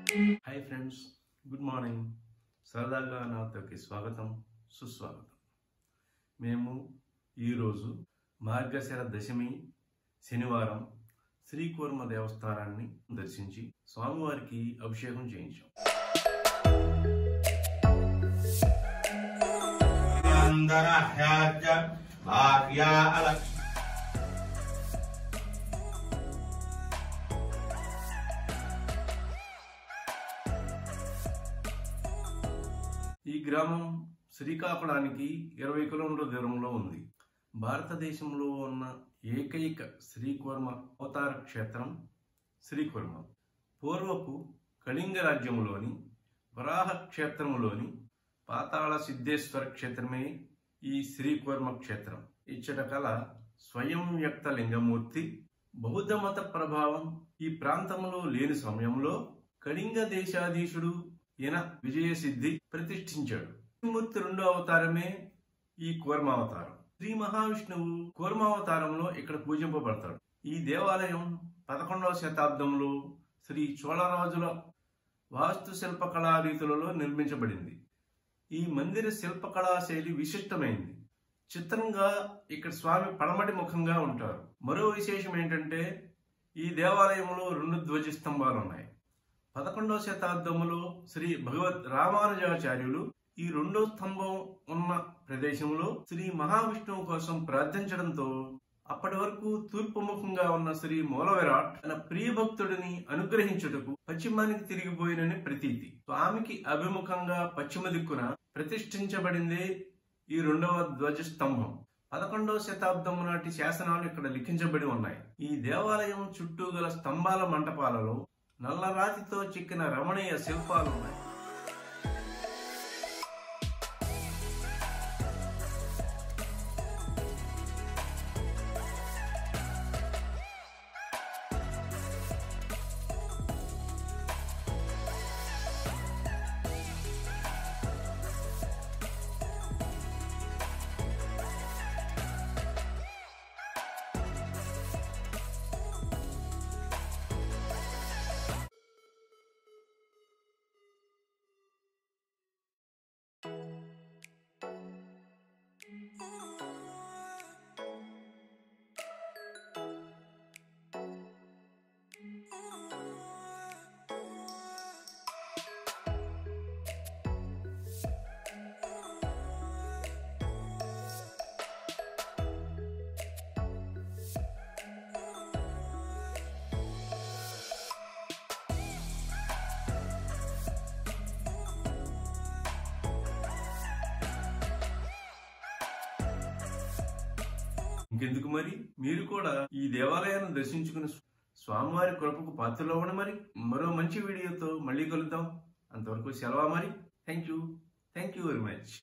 hi friends good morning సరదాగా నాతోకి స్వాగతం సుస్వాగతం మేము ఈరోజు మార్గశిర దశమి శనివారం శ్రీకూర్మ దేవస్థానాన్ని దర్శించి స్వామివారికి అభిషేకం చేయించాం అందరహ్యాచ భార్యా అలక్ష్మి ఈ గ్రామం శ్రీకాకుళానికి ఇరవై కిలోమీటర్ల దూరంలో ఉంది భారతదేశంలో ఉన్న ఏకైక శ్రీకూర్మ అవతార క్షేత్రం శ్రీకూర్మ పూర్వపు కళింగ రాజ్యములోని వరాహ క్షేత్రములోని పాతాళ సిద్ధేశ్వర క్షేత్రమే ఈ శ్రీకూర్మ క్షేత్రం ఇచ్చట కల స్వయం వ్యక్త లింగమూర్తి బౌద్ధ మత ప్రభావం ఈ ప్రాంతంలో లేని సమయంలో కళింగ దేశాధీశుడు ఈయన విజయసిద్ధి ప్రతిష్ఠించాడు మూర్తి రెండో అవతారమే ఈ కూర్మావతారం శ్రీ మహావిష్ణువు కూర్మావతారంలో ఇక్కడ పూజింపబడతాడు ఈ దేవాలయం పదకొండవ శతాబ్దంలో శ్రీ చోళరాజుల వాస్తు శిల్పకళా రీతులలో నిర్మించబడింది ఈ మందిర శిల్పకళా శైలి విశిష్టమైంది చిత్రంగా ఇక్కడ స్వామి పడమటి ముఖంగా ఉంటారు మరో విశేషం ఏంటంటే ఈ దేవాలయంలో రెండు ధ్వజ స్తంభాలు ఉన్నాయి పదకొండవ శతాబ్దములో శ్రీ భగవద్ రామానుజాచార్యులు ఈ రెండో స్తంభం ఉన్న ప్రదేశంలో శ్రీ మహావిష్ణువు కోసం ప్రార్థించడంతో అప్పటి వరకు తూర్పు ముఖంగా ఉన్న శ్రీ మూలవిరాట్ తన ప్రియ భక్తుడిని అనుగ్రహించుటకు పశ్చిమానికి తిరిగిపోయినని ప్రతీతి స్వామికి అభిముఖంగా పశ్చిమ దిక్కున ప్రతిష్ఠించబడిందే ఈ రెండవ ధ్వజ స్తంభం పదకొండవ శతాబ్దం నాటి శాసనాలు ఇక్కడ లిఖించబడి ఉన్నాయి ఈ దేవాలయం చుట్టూ గల స్తంభాల మంటపాలలో నల్లరాతితో చిక్కిన రమణీయ శిల్పాలు ఉన్నాయి ఇంకెందుకు మరి మీరు కూడా ఈ దేవాలయాన్ని దర్శించుకుని స్వామివారి కృపకు పాత్రలవ్వండి మరి మరో మంచి వీడియోతో మళ్ళీ కలుద్దాం అంతవరకు సెలవా మరి thank you thank you very much